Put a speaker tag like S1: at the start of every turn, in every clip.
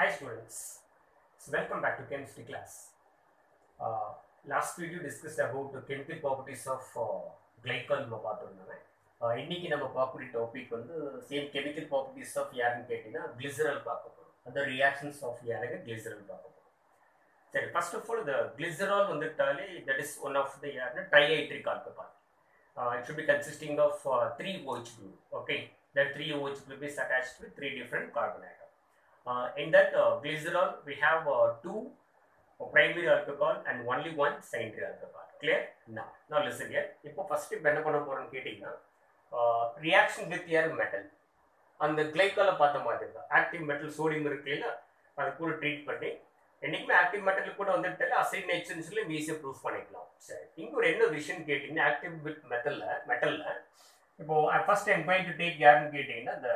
S1: Hi students, so welcome back to chemistry class. Uh, last video discussed about the chemical properties of uh, glycol நம்ம பார்த்துருந்தோம் uh, இன்னைக்கு நம்ம பார்க்கக்கூடிய topic வந்து same chemical properties of யாருன்னு கேட்டிங்கன்னா கிளிசரல் பார்க்க போகிறோம் அந்த ரியாக்ஷன்ஸ் ஆஃப் யாருக்கு கிளிசரல் பார்க்க போகிறோம் சரி ஃபர்ஸ்ட் ஆஃப் ஆல் இந்த கிளிசரால் வந்துட்டாலே that is one of the யாருன்னா trihydric alcohol it should be consisting of uh, three OH group okay that three OH group is attached with three different carbon atom uh, in that uh, glycerol we have uh, two primary alcohol and only one secondary alcohol clear now now listen here இப்போ first இப்போ என்ன பண்ண போறோம்னு கேட்டிங்கன்னா reaction with air metal அந்த கிளைக்கால பார்த்த மாதிரி தான் ஆக்டிவ் மெட்டல் சோடியம் இருக்கு இல்லையா அது கூட ட்ரீட் பண்ணி என்னைக்குமே ஆக்டிவ் மெட்டல் கூட வந்துட்டு அசைட் நேச்சர்ஸ்ல ஈஸியாக ப்ரூஃப் பண்ணிக்கலாம் சரி இங்க ஒரு என்ன விஷயம் கேட்டிங்கன்னா ஆக்டிவ் வித் மெட்டல்ல மெட்டல்ல இப்போ first time going to take யாருன்னு கேட்டிங்கன்னா இந்த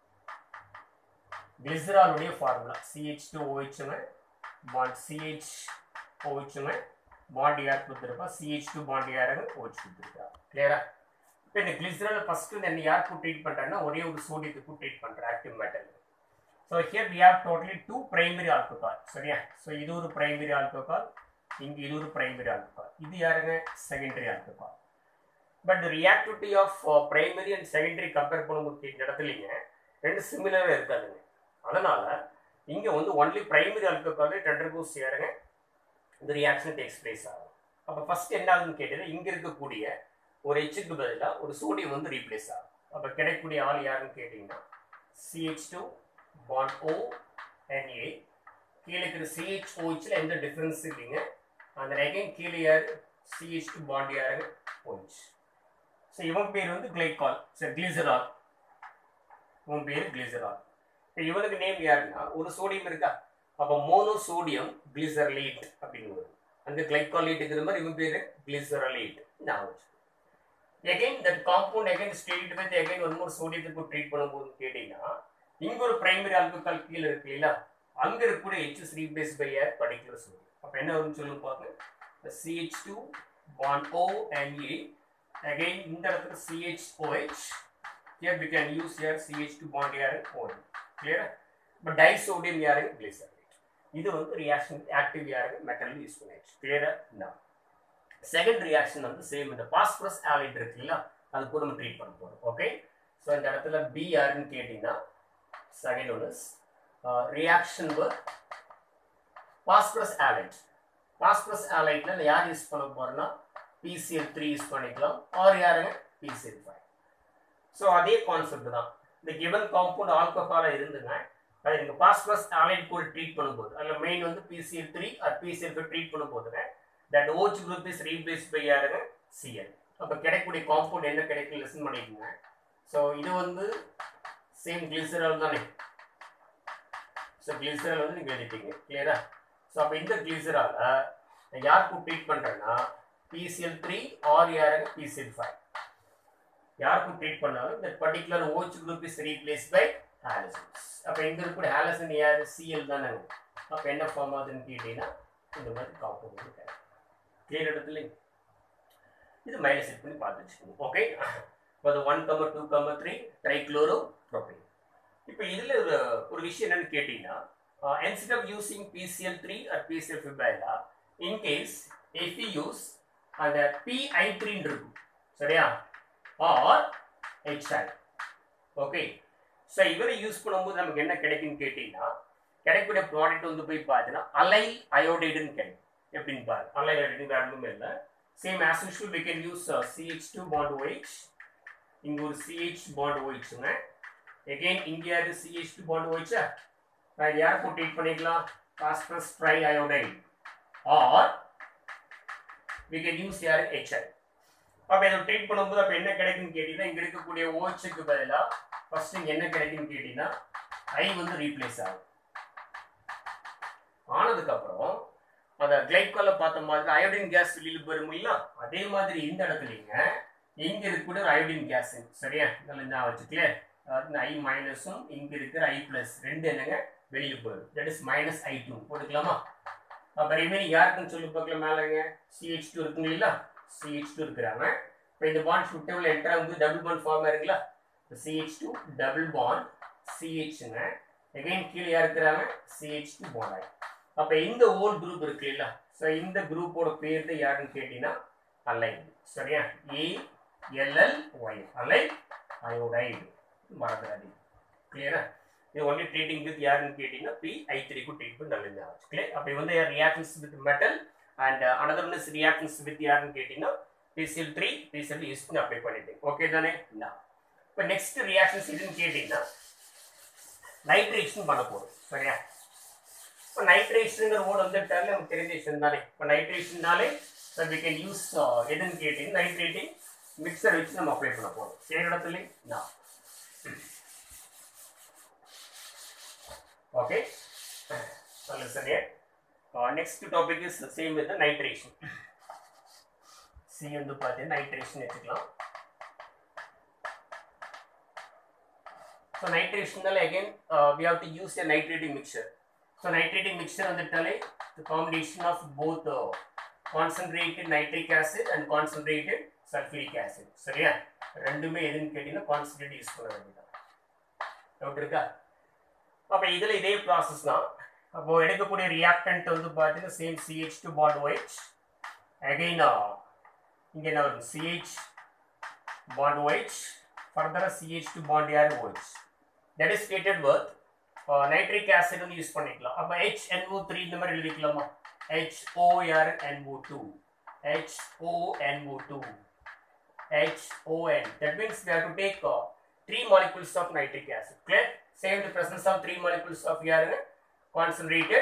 S1: கிளிசராலுடைய ஃபார்முலா சிஹெச் டூ ஓஹெச்சுங்க பாண்ட் சிஹெச் ஓஹெச்சுங்க பாண்ட் யார் கொடுத்துருப்பா சிஹெச் டூ பாண்ட் யாருங்க ஓஹெச் கொடுத்துருக்கா கிளியரா இப்போ இந்த கிளிசரால ஃபர்ஸ்ட் என்ன யார் கூட ட்ரீட் பண்ணுறாங்கன்னா ஒரே ஒரு சோடியத்துக்கு ட்ரீட் பண்ணுறேன் active metal so here we have totally two primary alcohol சரியா ஸோ இது ஒரு பிரைமரி ஆல்கோகால் இங்கே இது ஒரு பிரைமரி ஆல்கோகால் இது யாருங்க secondary alcohol but reactivity of primary and secondary compare பண்ணும்போது இந்த இடத்துலைங்க ரெண்டு சிமிலராக இருக்காதுங்க அதனால இங்கே வந்து only primary alcohol tender goes யாருங்க இந்த ரியாக்ஷன் டேக்ஸ் பிளேஸ் ஆகும் அப்போ ஃபர்ஸ்ட் என்ன ஆகுதுன்னு கேட்டது இங்கே இருக்கக்கூடிய ஒரு ஹெச்சுக்கு பதிலாக ஒரு சோடியம் வந்து ரீப்ளேஸ் ஆகும் அப்போ கிடைக்கக்கூடிய ஆள் யாருன்னு கேட்டிங்கன்னா CH two bond O and A கீழே இருக்கிற சிஹெச் ஓஹெச்சில் எந்த டிஃப்ரென்ஸ் இல்லைங்க அந்த அகைன் கீழே யார் சிஹெச் டூ பாண்ட் யாருங்க ஓஹெச் ஸோ இவன் பேர் வந்து கிளைகால் சரி கிளிசரால் இவன் பேர் கிளிசரால் இப்போ இவனுக்கு நேம் யாருன்னா ஒரு சோடியம் இருக்கா அப்போ மோனோ சோடியம் கிளிசரலேட் அப்படின்னு வரும் அந்த கிளைகாலேட் இருக்கிற மாதிரி இவன் பேர் கிளிசரலேட் ஞாபகம் again that compound again state with again one more சோடியத்துக்கு ட்ரீட் பண்ணும்போது கேட்டீங்கன்னா இங்க ஒரு பிரைமரி ஆல்கஹால் கீழே இருக்கு இல்ல அங்க இருக்கக்கூடிய H replace by a particular sodium அப்ப என்ன வரும்னு சொல்லுங்க பாருங்க CH two bond O and A again இந்த இடத்துல CHOH here we can use here CH two bond யார் ஓ கிளியரா இப்போ டைசோடியம் யாருங்க கிளிசரேட் இது வந்து ரியாக்ஷன் ஆக்டிவ் யாருங்க மெட்டல் யூஸ் பண்ணியாச்சு கிளியரா நான் செகண்ட் ரியாக்ஷன் வந்து சேம் இந்த பாஸ்பரஸ் ஆலைட் இருக்கு இல்ல அது கூட நம்ம ட்ரீட் பண்ண போறோம் ஓகே ஸோ இந்த இடத்துல பி யாருன்னு கேட்டீங்கன்னா second one is reaction with phosphorus halide phosphorus ஆலைட்ல யார் யூஸ் பண்ண போறோம்னா பிசிஎல் த்ரீ யூஸ் பண்ணிக்கலாம் ஆர் யாருங்க பிசிஎல் ஃபைவ் ஸோ அதே கான்செப்ட் தான் இந்த கிவன் காம்பவுண்ட் ஆல்கஹாலாக இருந்துங்க அது நீங்கள் பாஸ்பரஸ் ஆலைட் கூட ட்ரீட் பண்ணும்போது அதில் மெயின் வந்து PCl three or PCl five treat பண்ணும்போதுங்க that OH group is replace by யாருங்க சிஎல் அப்போ கிடைக்கக்கூடிய காம்பவுண்ட் என்ன கிடைக்கும் லெசன் பண்ணிக்கோங்க ஸோ இது வந்து சேம் கிளிசரல் தானே ஸோ கிளிசரல் வந்து நீங்கள் எழுதிட்டீங்க கிளியரா ஸோ அப்போ இந்த கிளிசரால நான் யாருக்கு ட்ரீட் பண்ணுறேன்னா பிசிஎல் த்ரீ ஆர் யாருங்க பிசிஎல் ஃபைவ் யாருக்கும் ட்ரீட் பண்ணாலும் இந்த particular OH group is replace by halogens அப்போ இங்கே இருக்கக்கூடிய ஹாலசன் யார் சிஎல் தானே அப்போ என்ன ஃபார்ம் ஆகுதுன்னு கேட்டீங்கன்னா இந்த மாதிரி காம்பவுண்ட் கிடைக்கும் கிளியர் இடத்துல இது மைனஸ் செட் பண்ணி பார்த்து வச்சுக்கோங்க ஓகே இப்போ அது one comma two comma three trichloro propane இப்போ இதில் ஒரு ஒரு விஷயம் என்னன்னு கேட்டிங்கன்னா instead of using PCl three or PCl ஃபிபைலா இன்கேஸ் இஃப் யூ யூஸ் அந்த பிஐ த்ரீன்னு இருக்கும் சரியா ஆர் ஹெச்ஐ ஓகே ஸோ இவரை யூஸ் பண்ணும்போது நமக்கு என்ன கிடைக்குன்னு கேட்டிங்கன்னா கிடைக்கக்கூடிய ப்ராடக்ட் வந்து போய் பார்த்தீங்கன்னா அலைல் அயோடைடுன்னு கிடைக்கும் எப்படின்னு பாரு அலைல் அயோடைடு வேறு ஒன்றுமே இல்லை same as usual we can use CH two bond OH இங்கே ஒரு சிஹெச் பாண்ட் ஓஹெச்சுங்க எகெயின் இங்கே யாரு சிஹெச் டூ பாண்ட் ஓஹெச்சா நான் யார் போட்டு ட்ரீட் பண்ணிக்கலாம் phosphorus tri iodine or we can use யார் ஹெச்ஐ அப்போ இதை ட்ரீட் பண்ணும்போது அப்போ என்ன கிடைக்குன்னு கேட்டிங்கன்னா இங்கே இருக்கக்கூடிய ஓஹெச்சுக்கு பதிலாக ஃபர்ஸ்ட் இங்கே என்ன கிடைக்குன்னு கேட்டிங்கன்னா ஐ வந்து ரீப்ளேஸ் ஆகும் ஆனதுக்கப்புறம் அந்த கிளைக்கால பார்த்த மாதிரி அயோடின் கேஸ் வெளியில் வரும் இல்ல அதே மாதிரி இந்த இடத்துலங்க இங்க இருக்கக்கூடிய ஒரு அயோடின் கேஸ் சரியா இதெல்லாம் நான் வச்சுக்கல அதாவது ஐ மைனஸும் இங்க இருக்கிற ஐ பிளஸ் ரெண்டு என்னங்க வெளியில் போயிடும் that is minus I two போட்டுக்கலாமா அப்போ ரிமைனிங் யாருக்குன்னு சொல்லி பார்க்கலாம் மேலேங்க சிஹெச் டூ இருக்குங்க இல்ல சிஹெச் டூ இருக்கிறாங்க இப்போ இந்த பாண்ட் சுட்டபிள் என்ட்ரா வந்து டபுள் பாண்ட் ஃபார்ம் ஆயிருங்களா சிஹெச் டூ டபுள் பாண்ட் சிஹெச்ங்க எகைன் கீழே யார் இருக்கிறாங்க சிஹெச் டூ பாண்ட் அப்போ இந்த ஓல் குரூப் இருக்கு இல்ல ஸோ இந்த குரூப்போட பேர் தான் யாருன்னு கேட்டீங்கன்னா அலைன் சரியா A LL Y allyl iodide மறந்துடாதீங்க கிளியரா இது ஒன்லி ட்ரீட்டிங் வித் யாருன்னு கேட்டீங்கன்னா பி ஐ த்ரீக்கு ட்ரீட் பண்ணி நல்ல ஞாபகம் கிளியர் அப்போ வந்து reactions with metal and another one is reactions with யாருன்னு கேட்டீங்கன்னா பிசிஎல் த்ரீ பிசிஎல் யூஸ் பண்ணி அப்ளை பண்ணிட்டேன் ஓகே தானே இப்போ நெக்ஸ்ட் ரியாக்ஷன்ஸ் எதுன்னு கேட்டீங்கன்னா நைட்ரேஷன் பண்ண போகிறோம் சரியா இப்போ நைட்ரேஷனுங்கிற வேர்டு வந்துட்டாலே நமக்கு தெரிஞ்ச விஷயம் தானே இப்போ நைட்ரேஷன்னாலே ஸோ வி கேன் யூஸ் எதுன்னு கேட்டீங்கன்னா நைட்ரேட்டிங் மிக்சர் வச்சு நம்ம அப்ளை பண்ண போகிறோம் சரி இடத்துல நான் okay so listen here uh, next topic is the same with the nitration C வந்து பார்த்தீங்கன்னா நைட்ரேஷன் வச்சுக்கலாம் ஸோ நைட்ரேஷனால again we have to use a nitrating mixture so nitrating mixture வந்துட்டாலே the combination of both concentrated nitric acid and concentrated sulphuric acid சரியா ரெண்டுமே எதுன்னு கேட்டீங்கன்னா concentrate use பண்ண வேண்டியதான் டவுட் இருக்கா அப்போ இதில் இதே ப்ராசஸ் தான் அப்போ எடுக்கக்கூடிய ரியாக்டன்ட் வந்து பார்த்தீங்கன்னா same CH two bond white again இங்கே என்ன வரும் சிஹெச் பாண்ட் ஒயிட் ஃபர்தராக சிஹெச் டு பாண்ட் யார் white that is stated with nitric acid வந்து யூஸ் பண்ணிக்கலாம் அப்போ ஹெச் என்ஓ த்ரீ இந்த மாதிரி எழுதிக்கலாமா H OR NO two H ONO two H ON that means we have to take three molecules of nitric acid clear same the presence of three molecules of urine concentrated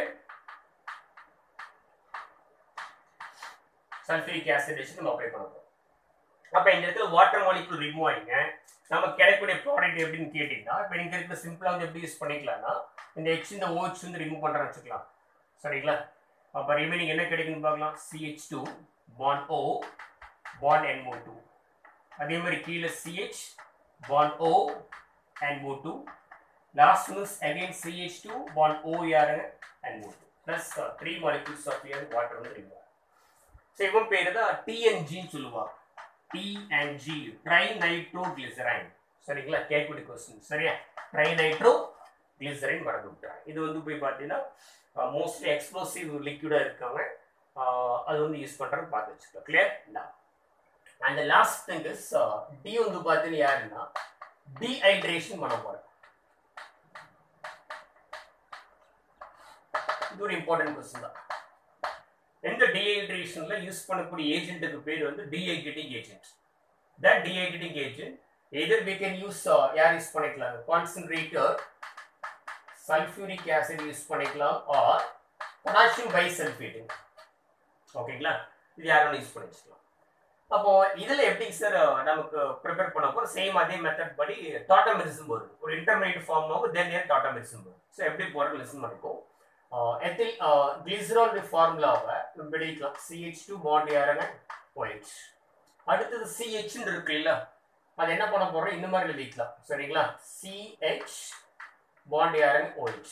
S1: sulfuric acid வச்சு நம்ம apply பண்ணுறோம் அப்போ இந்த இடத்துல water molecule remove ஆகிங்க நம்ம கிடைக்கக்கூடிய product எப்படின்னு கேட்டிங்கன்னா இப்போ நீங்கள் இருக்கிற சிம்பிளாக வந்து எப்படி யூஸ் பண்ணிக்கலாம்னா இந்த ஹெச் இந்த ஓஹெச் வந்து ரிமூவ் பண்ணுறேன்னு வச்சுக்கலாம் சரிங்களா அப்போ ரிமைனிங் என்ன கிடைக்குன்னு பார்க்கலாம் CH two bond O bond NO two அதே மாதிரி கீழே CH bond O NO two Last one is again CH2 bond OER and O2 plus uh, three molecules of air water வந்து remove ஸோ இவன் பேர் தான் டிஎன்ஜின்னு சொல்லுவாங்க டிஎன்ஜி ட்ரை நைட்ரோ கிளிசரைன் சரிங்களா கேட்கக்கூடிய கொஸ்டின் சரியா ட்ரை நைட்ரோ கிளிசரைன் மறந்து விட்டாங்க இது வந்து போய் பார்த்தீங்கன்னா மோஸ்ட்லி எக்ஸ்ப்ளோசிவ் லிக்விடாக இருக்காங்க அது வந்து யூஸ் பண்ணுறது பார்த்து வச்சுக்கோ clear and last thing is D வந்து பார்த்தீங்கன்னா யாருன்னா டீஹைட்ரேஷன் பண்ண போகிறேன் இது ஒரு இம்பார்ட்டன்ட் கொஸ்டின் தான் எந்த டீஹைட்ரேஷன்ல யூஸ் பண்ணக்கூடிய ஏஜென்ட்டுக்கு பேர் வந்து dehydrating agent that dehydrating agent either we can use யார் யூஸ் பண்ணிக்கலாம் கான்சன்ட்ரேட்டர் சல்ஃபியூரிக் ஆசிட் யூஸ் பண்ணிக்கலாம் ஆர் பொட்டாசியம் பைசல்ஃபேட் ஓகேங்களா இது யாரும் யூஸ் பண்ணி வச்சுக்கலாம் அப்போ இதுல எப்படி சார் நமக்கு ப்ரிப்பேர் பண்ண போறோம் சேம் அதே மெத்தட் படி டாட்டாமெரிசம் வரும் ஒரு இன்டர்மீடியட் ஃபார்ம் ஆகும் தென் இயர் டாட்டாமெரிசம் வரும் ஸோ எப்படி போறது லிசன் பண்ணிப்போம் எத்தில் கிளிசரால் ஃபார்முலாவை நம்ம எழுதிக்கலாம் சிஹெச் டூ பாண்ட் யாருங்க ஒயிட் அடுத்தது சிஹெச்னு இருக்கு இல்ல அது என்ன பண்ண போறோம் இந்த மாதிரி எழுதிக்கலாம் சரிங்களா சிஹெச் பாண்ட் யாருங்க ஒயிட்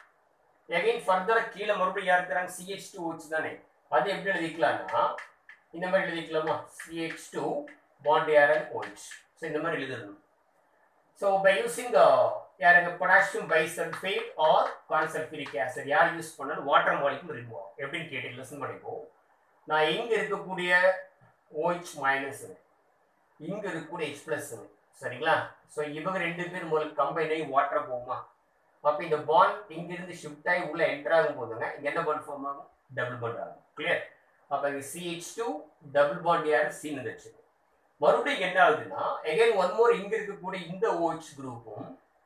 S1: எகைன் ஃபர்தரா கீழே மறுபடியும் யார் இருக்கிறாங்க சிஹெச் டூ ஒயிட் தானே அது எப்படி எழுதிக்கலாம்னா இந்த மாதிரி எழுதிக்கலாமா சிஹெச் டூ பாண்ட் யாருங்க ஒயிட் ஸோ இந்த மாதிரி எழுதணும் ஸோ பை யூசிங் யாருங்க potassium bisulphate or conc sulphuric acid யார் யூஸ் பண்ணாலும் வாட்டர் மாலிகுல் ரிமூவ் ஆகும் எப்படின்னு கேட்டு லிசன் பண்ணிப்போம் நான் இங்கே இருக்கக்கூடிய ஓஹெச் மைனஸ் இங்கே இருக்கக்கூடிய எச் ப்ளஸ் சரிங்களா ஸோ இவங்க ரெண்டு பேர் முதல்ல கம்பைன் ஆகி வாட்டர் போகுமா அப்போ இந்த பாண்ட் இங்கிருந்து ஷிஃப்ட் ஆகி உள்ள என்டர் ஆகும் போதுங்க இங்கே என்ன பாண்ட் ஃபார்ம் ஆகும் டபுள் பாண்ட் ஆகும் கிளியர் அப்போ இங்கே சிஹெச் டூ டபுள் பாண்ட் யார் சீன் வச்சு மறுபடியும் என்ன ஆகுதுன்னா எகைன் ஒன் மோர் இங்க இருக்கக்கூடிய இந்த ஓஹெச் குரூப்பும்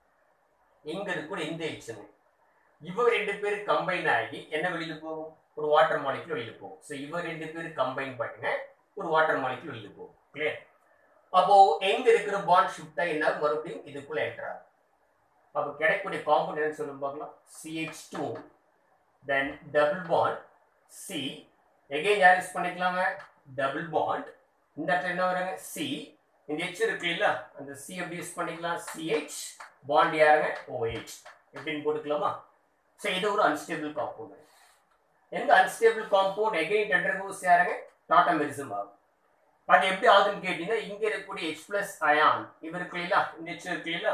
S1: இங்க இருக்கக்கூடிய இந்த ஹெச்னு இவங்க ரெண்டு பேரும் கம்பைன் ஆகி என்ன வெளியில போகும் ஒரு வாட்டர் மாலிகுல் வெளியில போகும் ஸோ இவங்க ரெண்டு பேரும் கம்பைன் பண்ணுங்க ஒரு வாட்டர் மாலிகுல் வெளியில போகும் கிளியர் அப்போ எங்க இருக்கிற பாண்ட் ஷிஃப்ட் ஆகி என்ன மறுபடியும் இதுக்குள்ள என்டர் ஆகும் அப்போ கிடைக்கக்கூடிய காம்பவுண்ட் என்ன சொல்லும் பார்க்கலாம் CH two then double bond C again யார் யூஸ் பண்ணிக்கலாங்க டபுள் பாண்ட் இந்த இடத்துல என்ன வராங்க சி இந்த ஹெச் இருக்கு இல்ல அந்த சி எப்படி யூஸ் பண்ணிக்கலாம் சிஹெச் பாண்ட் யாருங்க ஓஹெச் எப்படின்னு போட்டுக்கலாமா ஸோ இது ஒரு அன்ஸ்டேபிள் காம்பவுண்ட் எந்த அன்ஸ்டேபிள் காம்பவுண்ட் எகைன் டெண்டர்கோஸ் யாருங்க டாட்டாமெரிசம் ஆகும் அது எப்படி ஆகுதுன்னு கேட்டீங்கன்னா இங்க இருக்கக்கூடிய ஹெச் பிளஸ் அயான் இவர் இருக்கு இல்ல இந்த ஹெச் இருக்கு இல்ல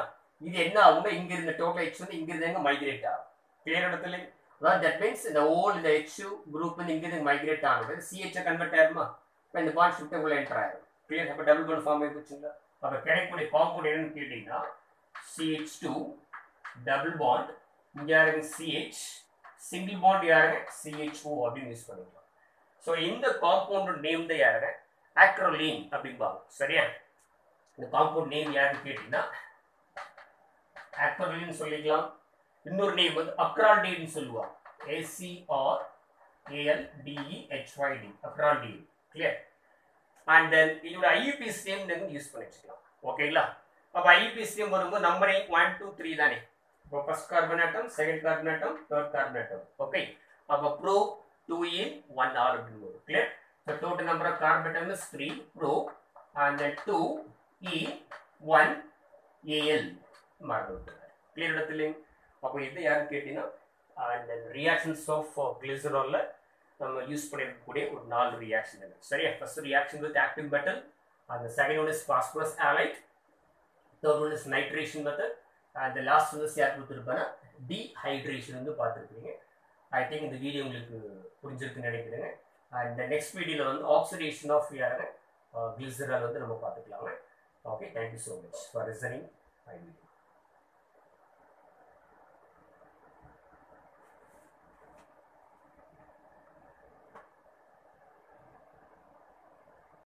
S1: இது என்ன ஆகும்னா இங்க இருந்த டோட்டல் ஹெச் வந்து இங்க இருந்து எங்க மைக்ரேட் ஆகும் கிளியர் இடத்துல அதாவது தட் மீன்ஸ் இந்த ஓல் இந்த ஹெச் குரூப் வந்து இங்க இருந்து மைக்ரேட் ஆகுது சிஹெச் கன்வெர்ட் ஆயிருமா இப்போ இந்த பாண்ட் ஷிஃப்ட் உள்ள என்டர் ஆயிரும் கிளியர் அப்போ டபுள் பாண்ட் ஃபார்ம் ஆகி போச்சுங்களா அப்போ கிடைக்கக்கூடிய காம்பவுண்ட் என்னன்னு கேட்டீங்கன்னா சிஹெச் டூ டபுள் பாண்ட் இங்கே யாருங்க சிஹெச் சிங்கிள் பாண்ட் யாருங்க சிஹெச்ஓ அப்படின்னு யூஸ் பண்ணிக்கலாம் ஸோ இந்த காம்பவுண்ட் நேம் தான் யாருங்க ஆக்ரோலீன் அப்படிம்பாங்க சரியா இந்த காம்பவுண்ட் நேம் யாருன்னு கேட்டீங்கன்னா ஆக்ரோலின் சொல்லிக்கலாம் இன்னொரு நேம் வந்து அக்ரால்டேன்னு சொல்லுவாங்க ACR ALDE HYD acraldehyde clear and then இதோட ஐயூபிஎஸ் நேம் நீங்கள் யூஸ் பண்ணி வச்சுக்கலாம் ஓகேங்களா அப்போ ஐயூபிஎஸ் நேம் வரும்போது நம்பரிங் ஒன் டூ த்ரீ தானே இப்போ first carbon atom second carbon atom third carbon atom okay அப்போ prop two en one al அப்படின்னு வரும் clear so total number of carbon atom is three prop and then two e one al மறந்து clear இடத்துல அப்போ இது யாருன்னு கேட்டீங்கன்னா and then reactions of கிளிசராலில் நம்ம யூஸ் பண்ணிருக்கக்கூடிய ஒரு நாலு ரியாக்ஷன் சரியா first reaction with active metal அந்த second one is phosphorus halide third one is nitration method and last வந்து யார் கொடுத்துருப்பாங்கன்னா டீஹைட்ரேஷன் வந்து பார்த்துருக்கீங்க ஐ திங்க் இந்த வீடியோ உங்களுக்கு புரிஞ்சிருக்குன்னு நினைக்கிறேங்க அண்ட் நெக்ஸ்ட் வீடியோவில் வந்து ஆக்சிடேஷன் ஆஃப் யாருங்க கிளிசரால் வந்து நம்ம பார்த்துக்கலாங்க okay thank you so much for listening I video